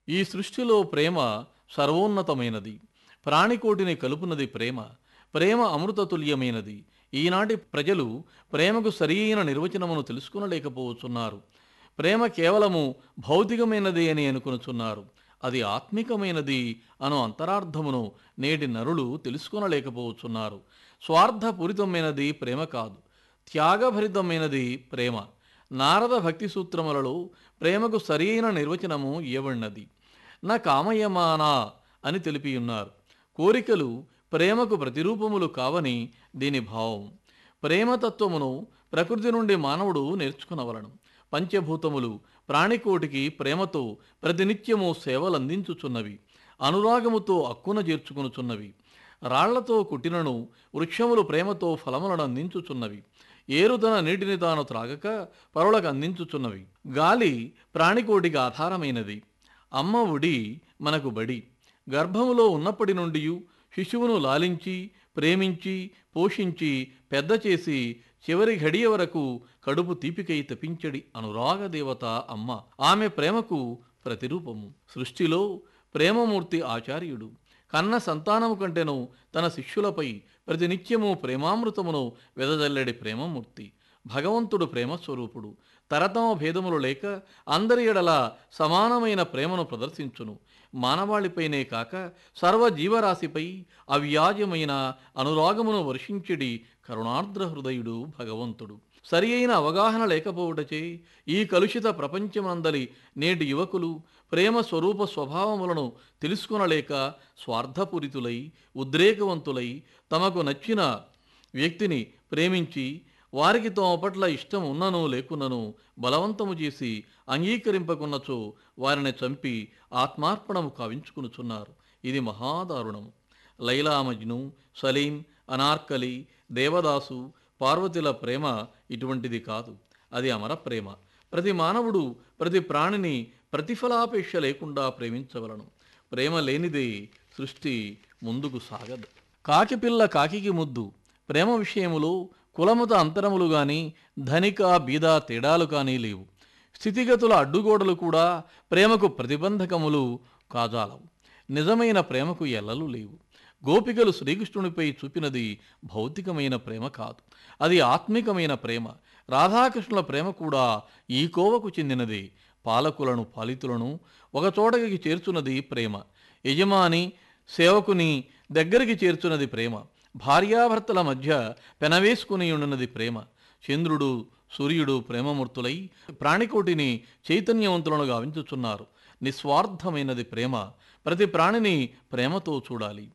ఈ సృష్టిలో ప్రేమ సర్వోన్నతమైనది ప్రాణికోటిని కలుపునది ప్రేమ ప్రేమ అమృతతుల్యమైనది ఈనాటి ప్రజలు ప్రేమకు సరియైన నిర్వచనమును తెలుసుకునలేకపోతున్నారు ప్రేమ కేవలము భౌతికమైనది అని అనుకునుచున్నారు అది ఆత్మికమైనది అను అంతరార్థమును నేటి నరులు తెలుసుకొనలేకపోతున్నారు స్వార్థపూరితమైనది ప్రేమ కాదు త్యాగభరితమైనది ప్రేమ నారద భక్తి సూత్రములలో ప్రేమకు సరియైన నిర్వచనము ఇవ్వబడినది నా కామయమానా అని తెలిపియున్నారు కోరికలు ప్రేమకు ప్రతిరూపములు కావని దీని భావం ప్రేమతత్వమును ప్రకృతి నుండి మానవుడు నేర్చుకునవలను పంచభూతములు ప్రాణికోటికి ప్రేమతో ప్రతినిత్యము సేవలందించుచున్నవి అనురాగముతో అక్కున చేర్చుకొనుచున్నవి రాళ్లతో కుట్టినను వృక్షములు ప్రేమతో ఫలములను అందించుచున్నవి ఏరు తన నీటిని తాను త్రాగక పరులకు అందించుచున్నవి గాలి ప్రాణికోటికి ఆధారమైనది అమ్మ ఉడి మనకు బడి గర్భములో ఉన్నప్పటి నుండి శిశువును లాలించి ప్రేమించి పోషించి పెద్ద చేసి చివరి ఘడియ వరకు కడుపు తీపికై తపించడి అనురాగ దేవత అమ్మ ఆమె ప్రేమకు ప్రతిరూపము సృష్టిలో ప్రేమమూర్తి ఆచార్యుడు కన్న సంతానము కంటెను తన శిష్యులపై ప్రతినిత్యము ప్రేమామృతమును వెదజల్లడి ప్రేమమూర్తి భగవంతుడు ప్రేమస్వరూపుడు తరతమ భేదములు లేక అందరి ఎడల సమానమైన ప్రేమను ప్రదర్శించును మానవాళిపైనే కాక సర్వ జీవరాశిపై అవ్యాజమైన అనురాగమును వర్షించడి కరుణార్ద్ర హృదయుడు భగవంతుడు సరి అయిన అవగాహన లేకపోవటచే ఈ కలుషిత ప్రపంచమందలి నేటి యువకులు ప్రేమ స్వరూప స్వభావములను తెలుసుకొనలేక స్వార్థపూరితులై ఉద్రేకవంతులై తమకు నచ్చిన వ్యక్తిని ప్రేమించి వారికి తమ పట్ల ఇష్టం ఉన్నను లేకున్నను బలవంతము చేసి అంగీకరింపకున్నచో వారిని చంపి ఆత్మార్పణము కావించుకునుచున్నారు ఇది మహాదారుణము లైలా మజ్ను సలీం అనార్కలి దేవదాసు పార్వతిల ప్రేమ ఇటువంటిది కాదు అది అమర ప్రేమ ప్రతి మానవుడు ప్రతి ప్రాణిని ప్రతిఫలాపేక్ష లేకుండా ప్రేమించవలను ప్రేమ లేనిదే సృష్టి ముందుకు సాగదు కాకిపిల్ల కాకికి ముద్దు ప్రేమ విషయములో కులమత అంతరములు గాని ధనిక బీద తేడాలు కానీ లేవు స్థితిగతుల అడ్డుగోడలు కూడా ప్రేమకు ప్రతిబంధకములు కాజాలవు నిజమైన ప్రేమకు ఎల్లలు లేవు గోపికలు శ్రీకృష్ణునిపై చూపినది భౌతికమైన ప్రేమ కాదు అది ఆత్మికమైన ప్రేమ రాధాకృష్ణుల ప్రేమ కూడా ఈ కోవకు చెందినదే పాలకులను పాలితులను ఒకచోటకి చేర్చున్నది ప్రేమ యజమాని సేవకుని దగ్గరికి చేర్చున్నది ప్రేమ భార్యాభర్తల మధ్య పెనవేసుకుని ఉన్నది ప్రేమ చంద్రుడు సూర్యుడు ప్రేమమూర్తులై ప్రాణికోటిని చైతన్యవంతులను గావించుచున్నారు నిస్వార్థమైనది ప్రేమ ప్రతి ప్రాణిని ప్రేమతో చూడాలి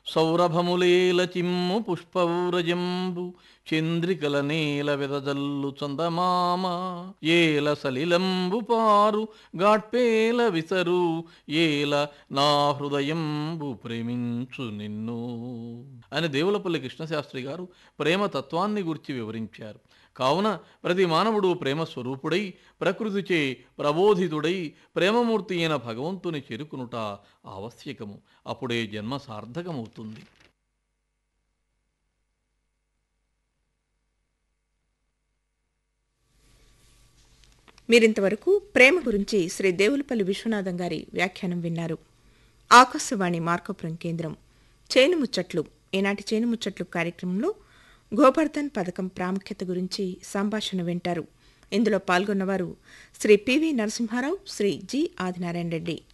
సౌరభములేల చిమ్ము పుష్పౌరజంబు చంద్రికల నేల వెదజల్లు చందమామ ఏల సలిలంబు పారు గాట్పేల విసరు ఏల నా హృదయంబు ప్రేమించు నిన్ను అని దేవులపల్లి కృష్ణశాస్త్రి గారు ప్రేమ తత్వాన్ని గురించి వివరించారు కావున ప్రతి మానవుడు ప్రేమ స్వరూపుడై ప్రకృతిచే ప్రబోధితుడై ప్రేమమూర్తి అయిన భగవంతుని చేరుకునుట ఆవశ్యకము అప్పుడే జన్మ సార్థకమవుతుంది మీరింతవరకు ప్రేమ గురించి శ్రీ దేవులపల్లి విశ్వనాథం గారి వ్యాఖ్యానం విన్నారు ఆకాశవాణి మార్కపురం కేంద్రం చేను ముచ్చట్లు ఈనాటి చేను ముచ్చట్లు కార్యక్రమంలో గోబర్ధన్ పథకం ప్రాముఖ్యత గురించి సంభాషణ వింటారు ఇందులో పాల్గొన్నవారు శ్రీ పివి నరసింహారావు శ్రీ జి ఆదినారాయణ రెడ్డి